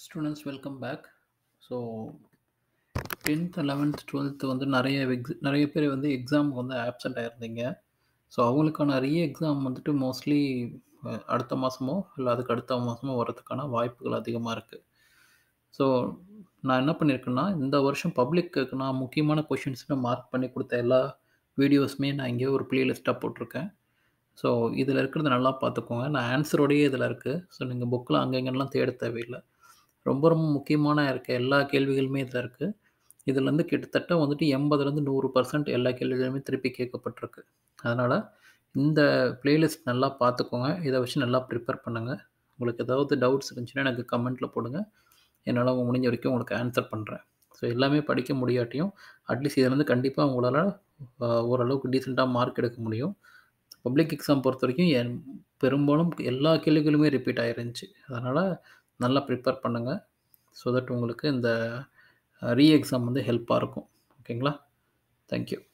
students welcome back so tenth eleventh twelfth வந்து நிறைய X நிறைய பேர் வந்து எக்ஸாமுக்கு வந்து ஆப்சண்ட் ஆயிருந்தீங்க ஸோ அவங்களுக்கான ரீ எக்ஸாம் வந்துட்டு மோஸ்ட்லி அடுத்த மாதமோ இல்லை அதுக்கு அடுத்த மாதமோ வரதுக்கான வாய்ப்புகள் அதிகமாக இருக்குது ஸோ நான் என்ன பண்ணியிருக்கேன்னா இந்த வருஷம் பப்ளிக்கு நான் முக்கியமான கொஷின்ஸ்னு மார்க் பண்ணி கொடுத்த எல்லா வீடியோஸுமே நான் இங்கே ஒரு ப்ளேலிஸ்ட்டாக போட்டிருக்கேன் ஸோ இதில் இருக்கிறத நல்லா பார்த்துக்கோங்க நான் ஆன்சரோடையே இதில் இருக்குது ஸோ நீங்கள் புக்கில் அங்கங்கெல்லாம் தேட தேவையில்லை ரொம்ப ரொம்ப முக்கியமான இருக்க எல்லா கேள்விகளுமே இதில் இருக்குது இதில் வந்து கிட்டத்தட்ட வந்துட்டு எண்பதுலேருந்து நூறு பர்சன்ட் எல்லா கேள்விகளுமே திருப்பி கேட்கப்பட்டிருக்கு அதனால் இந்த பிளேலிஸ்ட் நல்லா பார்த்துக்கோங்க இதை வச்சு நல்லா ப்ரிப்பேர் பண்ணுங்கள் உங்களுக்கு ஏதாவது டவுட்ஸ் இருந்துச்சுன்னா எனக்கு கமெண்ட்டில் போடுங்க என்னால் முடிஞ்ச வரைக்கும் உங்களுக்கு ஆன்சர் பண்ணுறேன் ஸோ எல்லாமே படிக்க முடியாட்டியும் அட்லீஸ்ட் இதில் வந்து கண்டிப்பாக உங்களால் ஓரளவுக்கு டீசெண்டாக மார்க் எடுக்க முடியும் பப்ளிக் எக்ஸாம் பொறுத்த வரைக்கும் என் பெரும்பாலும் எல்லா கேள்விகளுமே ரிப்பீட் ஆயிருந்துச்சு அதனால் நல்லா ப்ரிப்பேர் பண்ணுங்கள் ஸோ தட் உங்களுக்கு இந்த ரீ எக்ஸாம் வந்து ஹெல்ப்பாக இருக்கும் ஓகேங்களா தேங்க்யூ